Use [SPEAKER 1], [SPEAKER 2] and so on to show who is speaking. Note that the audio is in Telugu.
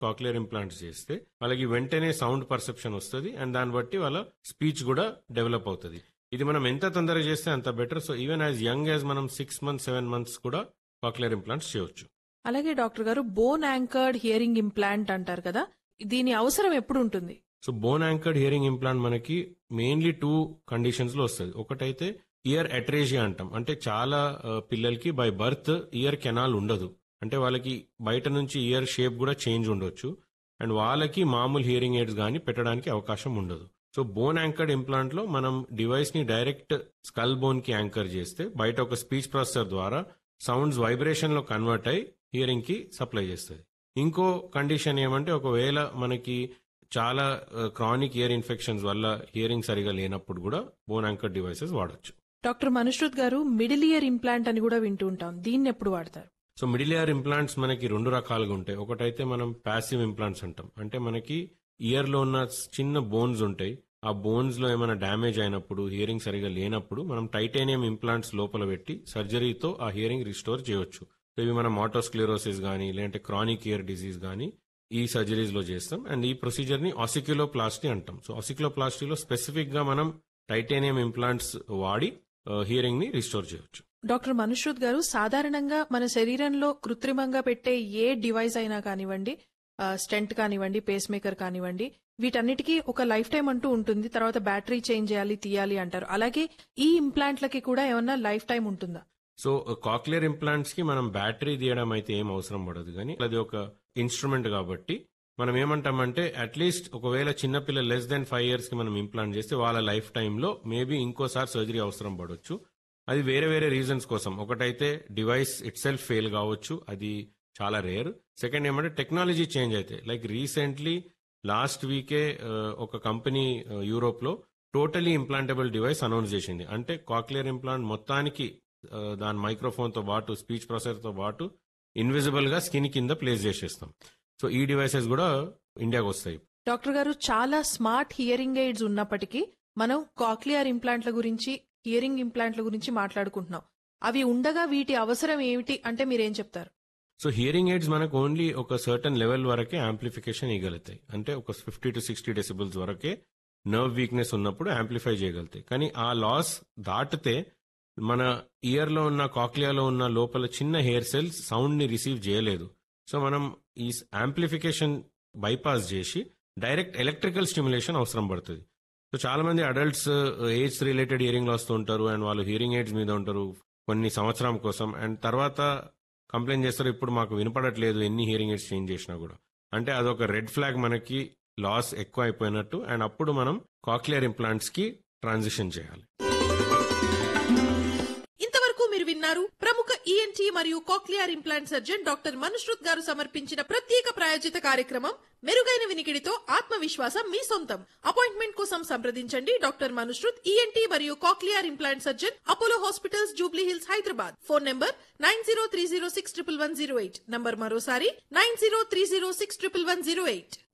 [SPEAKER 1] కాక్లియర్ ఇంప్లాంట్స్ చేస్తే వాళ్ళకి వెంటనే సౌండ్ పర్సెప్షన్ వస్తుంది అండ్ దాన్ని బట్టి వాళ్ళ స్పీచ్ కూడా డెవలప్ అవుతుంది ఇది మనం ఎంత తొందరగా చేస్తే అంత better so even as young as మనం సిక్స్ మంత్స్ సెవెన్ మంత్స్ కూడా కాక్లియర్ ఇంప్లాంట్స్ చేయొచ్చు
[SPEAKER 2] అలాగే డాక్టర్ గారు బోన్ యాంకర్డ్ హియరింగ్ ఇంప్లాంట్ అంటారు కదా దీని అవసరం ఎప్పుడు ఉంటుంది
[SPEAKER 1] so bone anchored hearing implant మనకి మెయిన్లీ టూ కండిషన్స్ లో వస్తుంది ఒకటైతే ఇయర్ అట్రేజియా అంటాం అంటే చాలా ఆ, పిల్లలకి బై బర్త్ ఇయర్ కెనాల్ ఉండదు అంటే వాళ్ళకి బయట నుంచి ఇయర్ షేప్ కూడా చేంజ్ ఉండొచ్చు అండ్ వాళ్ళకి మామూలు హియరింగ్ ఎయిడ్స్ కానీ పెట్టడానికి అవకాశం ఉండదు సో బోన్ యాంకర్డ్ ఇంప్లాంట్ లో మనం డివైస్ ని డైరెక్ట్ స్కల్ బోన్ కి యాంకర్ చేస్తే బయట ఒక స్పీచ్ ప్రాసెసర్ ద్వారా సౌండ్స్ వైబ్రేషన్ లో కన్వర్ట్ అయి హియరింగ్ కి సప్లై చేస్తుంది ఇంకో కండిషన్ ఏమంటే ఒకవేళ మనకి చాలా క్రానిక్ ఇయర్ ఇన్ఫెక్షన్స్ వల్ల హియరింగ్ సరిగా లేనప్పుడు కూడా బోన్ యాంకర్ డివైసెస్ వాడొచ్చు
[SPEAKER 2] డాక్టర్ మనుశ్రుత్ గారు మిడిల్ ఇయర్ ఇంప్లాంట్ అని కూడా వింటూ ఉంటాం దీన్ని ఎప్పుడు వాడతారు
[SPEAKER 1] సో మిడిల్ ఇయర్ ఇంప్లాంట్స్ మనకి రెండు రకాలుగా ఉంటాయి ఒకటైతే మనం ప్యాసివ్ ఇంప్లాంట్స్ అంటాం అంటే మనకి ఇయర్ లో ఉన్న చిన్న బోన్స్ ఉంటాయి ఆ బోన్స్ లో ఏమైనా డ్యామేజ్ అయినప్పుడు హియరింగ్ సరిగా లేనప్పుడు మనం టైటానియం ఇంప్లాంట్స్ లోపల పెట్టి సర్జరీతో ఆ హియరింగ్ రిస్టోర్ చేయొచ్చు సో ఇవి మనం ఆటోస్క్లెరోసిస్ కానీ లేదంటే క్రానిక్ ఇయర్ డిసీజ్ కానీ ఈ సర్జరీస్ లో చేస్తాం అండ్ ఈ ప్రొసీజర్ ని ఆసిక్యులోప్లాస్టీ అంటాం సో ఆసిక్యులోప్లాస్టీలో స్పెసిఫిక్ గా మనం టైటానియం ఇంప్లాంట్స్ వాడి హియరింగ్ ని రిస్టోర్ చేయొచ్చు
[SPEAKER 2] డాక్టర్ మనుశ్రుత్ గారు సాధారణంగా మన శరీరంలో కృత్రిమంగా పెట్టే ఏ డివైస్ అయినా కానివ్వండి స్టెంట్ కానివ్వండి పేస్ మేకర్ కానివ్వండి వీటన్నిటికీ ఒక లైఫ్ టైం అంటూ ఉంటుంది తర్వాత బ్యాటరీ చేంజ్ చేయాలి తీయాలి అంటారు అలాగే ఈ ఇంప్లాంట్లకి కూడా ఏమన్నా లైఫ్ టైం ఉంటుందా
[SPEAKER 1] సో కాక్లియర్ ఇంప్లాంట్స్ కి మనం బ్యాటరీ తీయడం అయితే ఏం అవసరం పడదు కానీ అది ఒక ఇన్స్ట్రుమెంట్ కాబట్టి మనం ఏమంటామంటే అట్లీస్ట్ ఒకవేళ చిన్నపిల్ల లెస్ దెన్ ఫైవ్ ఇయర్స్ కి మనం ఇంప్లాంట్ చేస్తే వాళ్ళ లైఫ్ టైంలో మేబీ ఇంకోసారి సర్జరీ అవసరం పడవచ్చు అది వేరే వేరే రీజన్స్ కోసం ఒకటైతే డివైస్ ఇట్ సెల్ఫ్ ఫెయిల్ కావచ్చు అది చాలా రేర్ సెకండ్ ఏమంటే టెక్నాలజీ చేంజ్ అయితే లైక్ రీసెంట్లీ లాస్ట్ వీకే ఒక కంపెనీ యూరోప్ లో టోటలీ ఇంప్లాంటబుల్ డివైస్ అనౌన్స్ చేసింది అంటే కాక్లియర్ ఇంప్లాంట్ మొత్తానికి ఆ, దాని మైక్రోఫోన్ తో పాటు స్పీచ్ ప్రాసెసర్ తో పాటు ఇన్విజిబుల్ గా స్కిన్ కింద ప్లేస్ చేసేస్తాం సో ఈ డివైసెస్ కూడా ఇండియాకి వస్తాయి
[SPEAKER 2] డాక్టర్ గారు చాలా స్మార్ట్ హియరింగ్ ఎయిడ్స్ ఉన్నప్పటికీ మనం కాక్లియర్ ఇంప్లాంట్ల గురించి హియరింగ్ ఇంప్లాంట్ల గురించి మాట్లాడుకుంటున్నాం అవి ఉండగా వీటి అవసరం ఏమిటి అంటే మీరేం చెప్తారు
[SPEAKER 1] సో హియరింగ్ ఎయిడ్స్ మనకు ఓన్లీ ఒక సర్టన్ లెవెల్ వరకే యాంప్లిఫికేషన్ ఇవ్వగలుగుతాయి అంటే ఒక ఫిఫ్టీ టు సిక్స్టీ డెసిబుల్స్ వరకే నర్వ్ వీక్నెస్ ఉన్నప్పుడు యాంప్లిఫై చేయగలుగుతాయి కానీ ఆ లాస్ దాటితే మన ఇయర్ లో ఉన్న కాక్లియాలో ఉన్న లోపల చిన్న హెయిర్ సెల్స్ సౌండ్ ని రిసీవ్ చేయలేదు సో మనం ఈ యాంప్లిఫికేషన్ బైపాస్ చేసి డైరెక్ట్ ఎలక్ట్రికల్ స్టిమ్యులేషన్ అవసరం పడుతుంది సో చాలా మంది adults age related hearing loss తో ఉంటారు అండ్ వాళ్ళు హియరింగ్ ఎయిడ్స్ మీద ఉంటారు కొన్ని సంవత్సరం కోసం అండ్ తర్వాత కంప్లైంట్ చేస్తారు ఇప్పుడు మాకు వినపడట్లేదు ఎన్ని హియరింగ్ ఎయిడ్స్ చేంజ్ చేసినా కూడా అంటే అదొక రెడ్ ఫ్లాగ్ మనకి లాస్ ఎక్కువ అయిపోయినట్టు అండ్ అప్పుడు మనం కాక్లియర్ ఇంప్లాంట్స్ కి ట్రాన్సిషన్ చేయాలి
[SPEAKER 2] ఇంతవరకు మీరు విన్నారు ప్రముఖ ఈఎన్టీ మరియు cochlear implant surgeon doctor Manushruth గారు సమర్పించిన ప్రత్యేక ప్రాయోజిత కార్యక్రమం మెరుగైన వినికిడితో ఆత్మవిశ్వాసం మీ సొంతం అపాయింట్మెంట్ కోసం సంప్రదించండి డాక్టర్ మనుశ్రుత్ ఈఎన్టీ మరియు cochlear implant surgeon Apollo hospitals Jubilee Hills Hyderabad phone number nine zero three zero six triple one zero eight number మరోసారి nine zero three zero six triple one zero eight